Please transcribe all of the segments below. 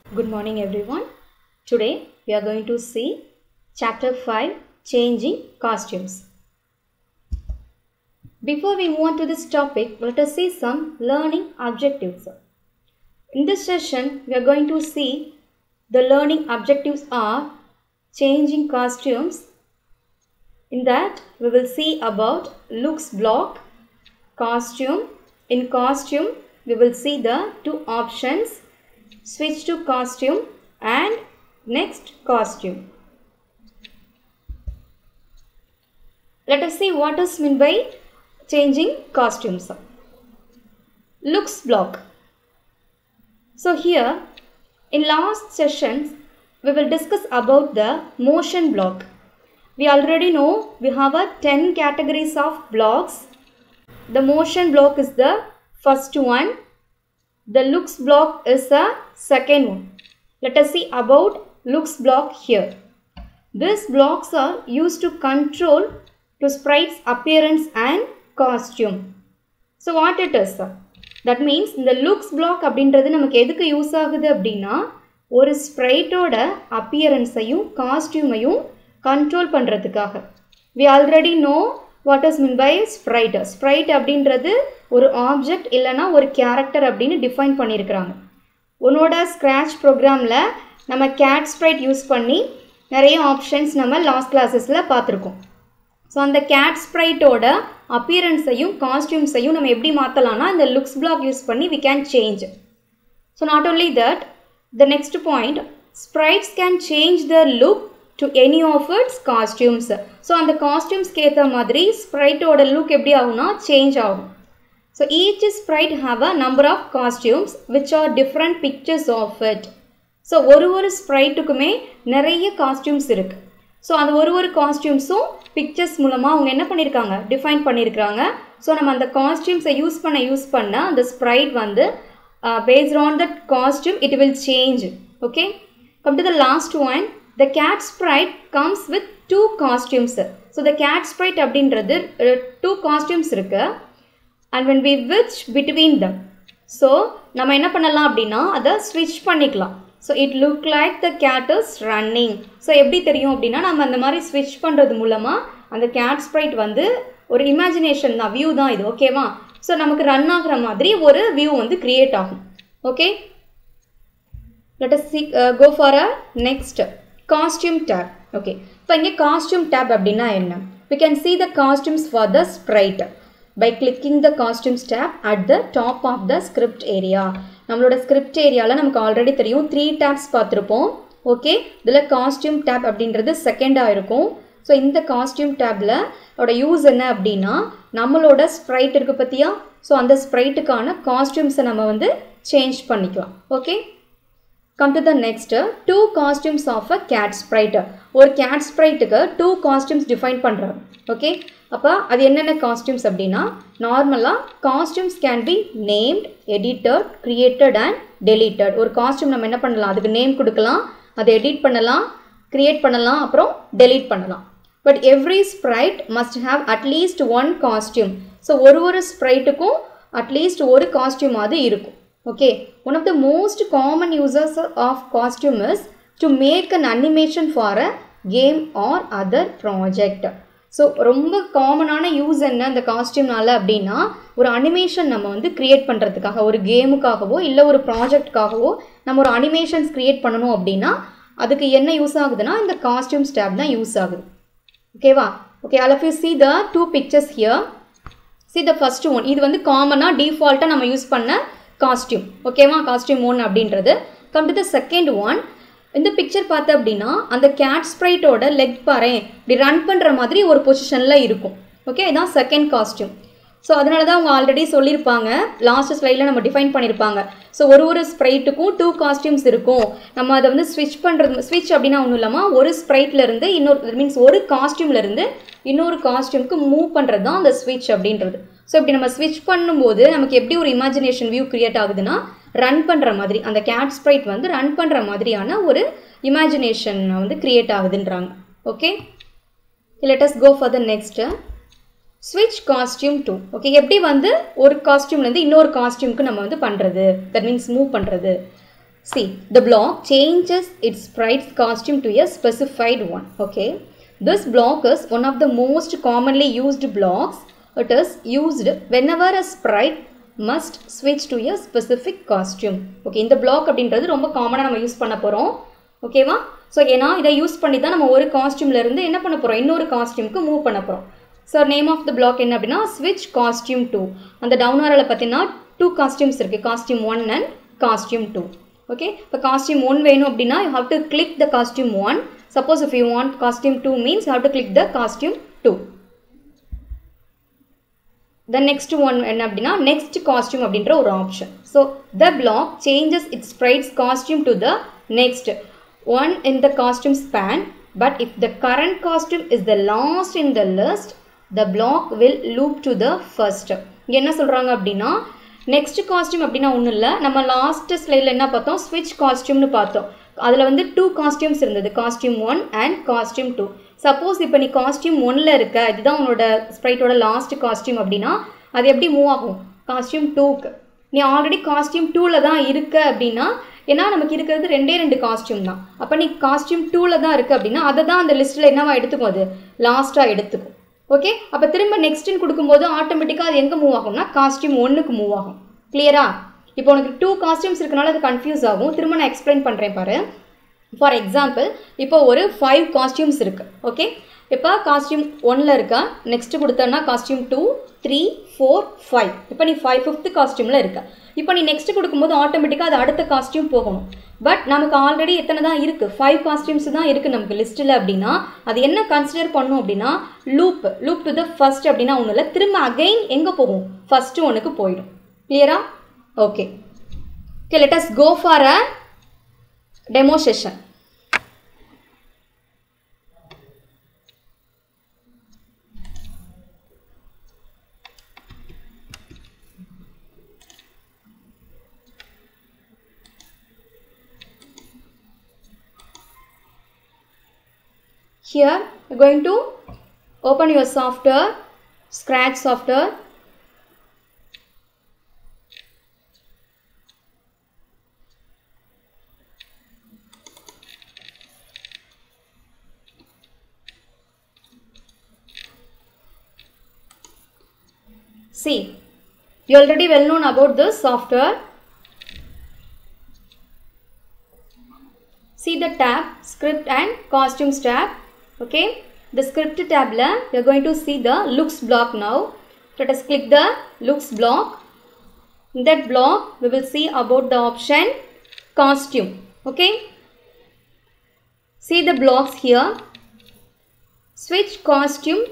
Good morning, everyone. Today we are going to see chapter 5 Changing Costumes. Before we move on to this topic, let us see some learning objectives. In this session, we are going to see the learning objectives are changing costumes. In that, we will see about looks block, costume. In costume, we will see the two options switch to costume and next costume. Let us see what is meant by changing costumes. Looks block. So here in last sessions we will discuss about the motion block. We already know we have a 10 categories of blocks. The motion block is the first one the looks block is the second one. Let us see about looks block here. These blocks are used to control to sprite's appearance and costume. So what it is? That means இந்த looks block அப்படின்றது நமக்கு எதுக்கு use ஆகுது அப்படின்னா ஒரு ஸ்ப்ரைட்டோட அப்பியரன்ஸையும் காஸ்டியூமையும் கண்ட்ரோல் பண்ணுறதுக்காக we already know what is mean by sprite sprite அப்படின்றது ஒரு ஆப்ஜெக்ட் இல்லைனா ஒரு கேரக்டர் அப்படின்னு டிஃபைன் பண்ணியிருக்கிறாங்க உன்னோட ஸ்க்ராட்ச் ப்ரோக்ராமில் நம்ம கேட் ஸ்ப்ரைட் யூஸ் பண்ணி நிறைய ஆப்ஷன்ஸ் நம்ம லாஸ்ட் கிளாஸஸில் பார்த்துருக்கோம் ஸோ அந்த கேட் ஸ்ப்ரைட்டோட அப்பியரன்ஸையும் காஸ்டியூம்ஸையும் நம்ம எப்படி மாற்றலாம்னா இந்த லுக்ஸ் பிளாக் யூஸ் பண்ணி we can change so not only that the next point sprites can change the look to any of its costumes so அந்த காஸ்டியூம்ஸ்க்கு ஏற்ற மாதிரி ஸ்ப்ரைட்டோட லுக் எப்படி ஆகும்னா சேஞ்ச் ஆகும் so each sprite have a number of costumes which are different pictures of it so ஒரு ஒரு ஸ்ப்ரைட்டுக்குமே நிறைய காஸ்டியூம்ஸ் இருக்குது ஸோ அந்த ஒரு ஒரு காஸ்டியூம்ஸும் பிக்சர்ஸ் மூலமாக அவங்க என்ன பண்ணியிருக்காங்க டிஃபைன் பண்ணியிருக்கிறாங்க ஸோ நம்ம அந்த காஸ்டியூம்ஸை யூஸ் பண்ண யூஸ் பண்ண அந்த ஸ்ப்ரைட் வந்து paste on that costume it will change okay come to the last one the cat sprite comes with two costumes so the cat sprite அப்படின்றது டூ காஸ்டியூம்ஸ் இருக்குது and when we switch between them so நம்ம என்ன பண்ணலாம் அப்படின்னா அதை ஸ்விட்ச் பண்ணிக்கலாம் so it look like the cat is running so எப்படி தெரியும் அப்படின்னா நம்ம அந்த மாதிரி ஸ்விட்ச் பண்ணுறது மூலமாக அந்த கேட் ஸ்ப்ரைட் வந்து ஒரு இமேஜினேஷன் தான் வியூ தான் இது ஓகேவா ஸோ நமக்கு ரன் ஆகிற மாதிரி ஒரு வியூ வந்து க்ரியேட் ஆகும் okay let us see go for a next costume tab okay இப்போ இங்கே காஸ்டியூம் டேப் அப்படின்னா என்ன we can see the costumes for the sprite by clicking the costumes tab at the top of the script area நம்மளோட script ஏரியாவில் நமக்கு already தெரியும் three tabs பார்த்துருப்போம் okay இதில் காஸ்டியூம் டேப் அப்படின்றது செகண்டாக இருக்கும் ஸோ இந்த காஸ்டியூம் டேப்பில் அதோட யூஸ் என்ன அப்படின்னா நம்மளோட ஸ்ப்ரைட் இருக்குது பற்றியா ஸோ அந்த ஸ்ப்ரைட்டுக்கான காஸ்டியூம்ஸை நம்ம வந்து சேஞ்ச் பண்ணிக்கலாம் okay come to the next two costumes of a cat sprite ஒரு கேட் ஸ்ப்ரைட்டுக்கு டூ காஸ்டியூம்ஸ் டிஃபைன் பண்ணுறாங்க ஓகே அப்போ அது என்னென்ன காஸ்டியூம்ஸ் அப்படின்னா நார்மலாக costumes can be named edited created and deleted ஒரு காஸ்டியூம் நம்ம என்ன பண்ணலாம் அதுக்கு நேம் கொடுக்கலாம் அதை எடிட் பண்ணலாம் க்ரியேட் பண்ணலாம் அப்புறம் டெலீட் பண்ணலாம் but every sprite must have at least one costume so ஒரு ஒரு ஸ்ப்ரைட்டுக்கும் அட்லீஸ்ட் ஒரு காஸ்டியூமாவது இருக்கும் okay one of the most common users of costume is to make an animation for a game or other project so ரொம்ப காமனான use என்ன அந்த காஸ்டியூம்னால அப்படின்னா ஒரு அனிமேஷன் நம்ம வந்து க்ரியேட் பண்ணுறதுக்காக ஒரு கேமுக்காகவோ இல்லை ஒரு ப்ராஜெக்ட்காகவோ நம்ம ஒரு அனிமேஷன்ஸ் க்ரியேட் பண்ணணும் அப்படின்னா அதுக்கு என்ன யூஸ் ஆகுதுன்னா இந்த காஸ்டியூம்ஸ் டேப் தான் யூஸ் ஆகுது ஓகேவா okay all of you see the two pictures here see the first one இது வந்து காமனாக டிஃபால்ட்டாக நம்ம யூஸ் பண்ண காஸ்டியூம் ஓகேவா காஸ்டியூம் ஒன் அப்படின்றது come to the second one இந்த பிக்சர் பார்த்த அப்படின்னா அந்த கேட் ஸ்ப்ரைட்டோட லெக் பாரு இப்படி ரன் பண்ணுற மாதிரி ஒரு பொசிஷனில் இருக்கும் ஓகே இதான் செகண்ட் காஸ்டியூம் ஸோ அதனால தான் அவங்க ஆல்ரெடி சொல்லியிருப்பாங்க லாஸ்ட் ஸ்லைடில் நம்ம டிஃபைன் பண்ணியிருப்பாங்க ஸோ ஒரு ஒரு ஸ்ப்ரைட்டுக்கும் டூ காஸ்டியூம்ஸ் இருக்கும் நம்ம அதை வந்து ஸ்விட்ச் பண்ணுறது ஸ்விட்ச் அப்படின்னா ஒன்றும் இல்லாமல் ஒரு ஸ்ப்ரைட்லேருந்து இன்னொரு மீன்ஸ் ஒரு காஸ்டியூம்லேருந்து இன்னொரு காஸ்டியூமுக்கு மூவ் பண்ணுறது தான் அந்த ஸ்விட்ச் அப்படின்றது ஸோ இப்படி நம்ம ஸ்விட்ச் பண்ணும்போது நமக்கு எப்படி ஒரு இமேஜினேஷன் வியூ க்ரியேட் ஆகுதுன்னா ரன் பண்ணுற மாதிரி அந்த கேட் ஸ்ப்ரைட் வந்து ரன் பண்ணுற மாதிரியான ஒரு இமேஜினேஷன் வந்து க்ரியேட் ஆகுதுன்றாங்க okay let's go for the next ஸ்விட்ச் காஸ்டியூம் டூ ஓகே எப்படி வந்து ஒரு காஸ்டியூம்லேருந்து இன்னொரு காஸ்டியூம்க்கு நம்ம வந்து பண்ணுறது தட் மீன்ஸ் மூவ் பண்ணுறது See, the block changes its sprite's costume to a specified one. Okay. This block is one of the most commonly used blocks. It is used whenever a sprite must switch to a specific costume. Okay, இந்த block அப்படின்றது ரொம்ப காமனாக நம்ம use பண்ண போகிறோம் ஓகேவா so ஏன்னா இதை யூஸ் பண்ணி தான் நம்ம ஒரு காஸ்டியூம்ல இருந்து என்ன பண்ண போகிறோம் இன்னொரு காஸ்டியூம்க்கு மூவ் பண்ண போகிறோம் so name of the block என்ன அப்படின்னா ஸ்விட்ச் காஸ்டியூம் டூ அந்த டவுன் ஆரில் பார்த்தீங்கன்னா டூ காஸ்டியூம்ஸ் இருக்குது costume one and costume two okay இப்போ காஸ்டியூம் ஒன் வேணும் அப்படின்னா you have to click the costume one suppose if you want costume two means have to click the costume two the next one என்ன அப்படின்னா next costume அப்படின்ற ஒரு option so the block changes its sprites costume to the next one in the costume span but if the current costume is the last in the list the block will loop to the first என்ன சொல்கிறாங்க அப்படின்னா next costume அப்படின்னா ஒன்றும் இல்லை நம்ம last ஸ்லைடில் என்ன பார்த்தோம் ஸ்விட்ச் காஸ்டியூம்னு பார்த்தோம் அதில் வந்து டூ காஸ்டியூம்ஸ் இருந்தது costume one and costume two suppose இப்போ நீ காஸ்டியூம் ஒன்னில் இருக்க இதுதான் உன்னோட ஸ்ப்ரைட்டோட லாஸ்ட் காஸ்டியூம் அப்படின்னா அது எப்படி மூவ் ஆகும் காஸ்டியூம் டூக்கு நீ ஆல்ரெடி காஸ்டியூம் டூவில் தான் இருக்க அப்படின்னா ஏன்னா நமக்கு இருக்கிறது ரெண்டே ரெண்டு காஸ்டியூம் தான் அப்போ நீ காஸ்டியூம் டூவில் தான் இருக்க அப்படின்னா அதை தான் அந்த லிஸ்ட்டில் என்னவா எடுத்துக்கும் அது லாஸ்ட்டாக எடுத்துக்கும் ஓகே அப்போ திரும்ப நெக்ஸ்ட்டுன்னு கொடுக்கும்போது ஆட்டோமேட்டிக்காக அது எங்கே மூவ் ஆகும்னா காஸ்டியூம் ஒன்றுக்கு மூவ் ஆகும் கிளியரா இப்போ உனக்கு டூ காஸ்டியூம்ஸ் இருக்கனால அது கன்ஃபியூஸ் ஆகும் திரும்ப நான் எக்ஸ்பிளைன் பண்ணுறேன் பாரு ஃபார் எக்ஸாம்பிள் இப்போ ஒரு ஃபைவ் காஸ்டியூம்ஸ் இருக்குது ஓகே இப்போ காஸ்டியூம் ஒன்னில் இருக்கா நெக்ஸ்ட்டு கொடுத்தோன்னா costume two three four five இப்போ நீ ஃபைவ் ஃபிஃப்த் காஸ்டியூமில் இருக்க இப்போ நீ நெக்ஸ்ட் கொடுக்கும்போது ஆட்டோமேட்டிக்காக அது அடுத்த காஸ்டியூம் போகணும் பட் நமக்கு ஆல்ரெடி எத்தனை தான் இருக்குது ஃபைவ் காஸ்டியூம்ஸ் தான் இருக்குது நமக்கு லிஸ்ட்டில் அப்படின்னா அது என்ன கன்சிடர் பண்ணும் அப்படின்னா loop loop to the first அப்படின்னா ஒன்றும் இல்லை திரும்ப அகைன் எங்கே போகும் ஃபஸ்ட்டு ஒன்றுக்கு போயிடும் கிளியரா okay okay let us go for a demo session here you're going to open your software scratch software see you already well known about this software see the tab script and costumes tab okay the script tab la you're going to see the looks block now let us click the looks block in that block we will see about the option costume okay see the blocks here switch costume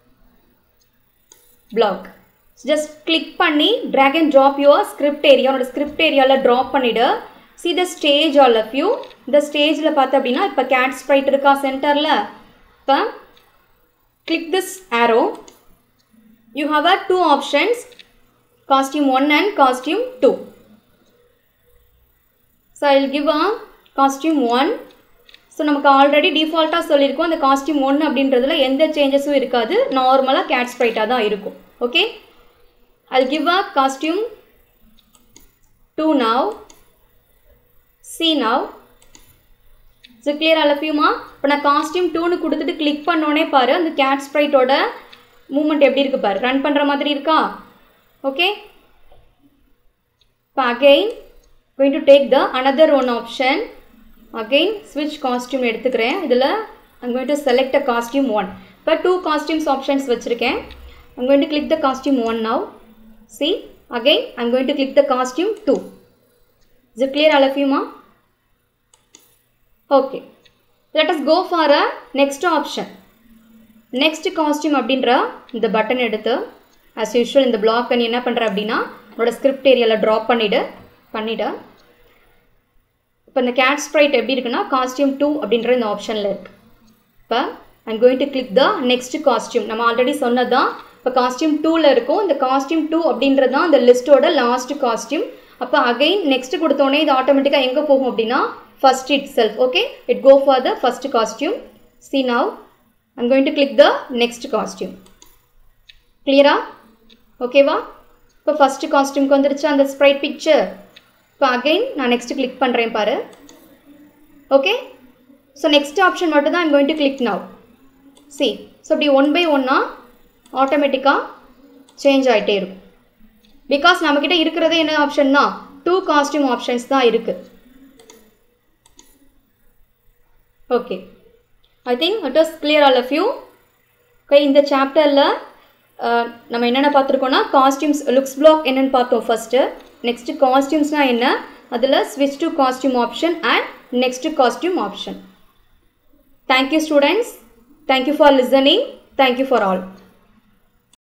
block just click பண்ணி drag and drop your script area உன்னோட script ஏரியாவில் drop பண்ணிடு see the stage all of you இந்த ஸ்டேஜில் பார்த்த அப்படின்னா இப்போ gate Sprite இருக்கா சென்டரில் இப்போ click this arrow you have a two options costume 1 and costume 2 so I will give a costume 1 so நமக்கு ஆல்ரெடி டிஃபால்ட்டாக சொல்லியிருக்கோம் அந்த காஸ்டியூம் ஒன்று அப்படின்றதுல எந்த சேஞ்சஸும் இருக்காது நார்மலாக கேட் ஸ்ப்ரைட்டாக தான் இருக்கும் okay I'll give a costume 2 now. See now. So clear அலப்பியுமா இப்போ நான் காஸ்டியூம் டூனு கொடுத்துட்டு கிளிக் பண்ணோடனே பாரு அந்த கேட் ஸ்ப்ரைட்டோட மூமெண்ட் எப்படி இருக்கு பாரு ரன் பண்ணுற மாதிரி இருக்கா ஓகே இப்போ again going to take the another one option again ஸ்விட்ச் காஸ்டியூம் எடுத்துக்கிறேன் இதில் I'm going to select a costume one இப்போ டூ காஸ்டியூம்ஸ் ஆப்ஷன்ஸ் வச்சுருக்கேன் I'm going to click the costume one now see again I'm going to click the costume 2 is it clear all of you ma okay let us go for a next option next costume அப்படின்ற இந்த button எடுத்து as usual இந்த block நீ என்ன பண்ணுற அப்படின்னா உன்னோட script ஏரியாவில் ட்ராப் பண்ணிவிடு பண்ணிவிடு இப்போ இந்த கேட் ஸ்ப்ரைட் எப்படி இருக்குன்னா காஸ்டியூம் டூ அப்படின்ற இந்த ஆப்ஷனில் இருக்குது இப்போ I'm going to click the next costume நம்ம ஆல்ரெடி சொன்னது தான் இப்போ காஸ்டியூம் டூவில் இருக்கும் இந்த காஸ்டியூம் டூ அப்படின்றது தான் அந்த லிஸ்ட்டோட லாஸ்ட் காஸ்டியூம் அப்போ அகைன் நெக்ஸ்ட் கொடுத்தோடனே இது ஆட்டோமேட்டிக்காக எங்கே போகும் அப்படின்னா first itself okay it go for the first costume see now I'm going to click the next costume கிளியரா ஓகேவா இப்போ ஃபஸ்ட்டு காஸ்டியூம்க்கு வந்துருச்சு அந்த ஸ்ப்ரைட் பிக்சர் இப்போ இப்போ அகைன் நான் நெக்ஸ்ட் கிளிக் பண்ணுறேன் பாரு ஓகே ஸோ நெக்ஸ்ட் ஆப்ஷன் மட்டும் தான் I'm going to click now see so இப்படி ஒன் பை ஒன்னாக ஆட்டோமேட்டிக்காக சேஞ்ச் ஆகிட்டே இருக்கும் பிகாஸ் நம்மக்கிட்ட இருக்கிறதே என்ன ஆப்ஷன் தான் டூ காஸ்டியூம் ஆப்ஷன்ஸ் தான் இருக்குது okay I think it was clear all of you okay இந்த சாப்டரில் நம்ம என்னென்ன பார்த்துருக்கோன்னா காஸ்டியூம்ஸ் லுக்ஸ் பிளாக் என்னென்னு பார்த்தோம் ஃபஸ்ட்டு நெக்ஸ்ட்டு காஸ்டியூம்ஸ்னால் என்ன அதில் ஸ்விட்ச் to costume option and next costume option thank you students thank you for listening thank you for all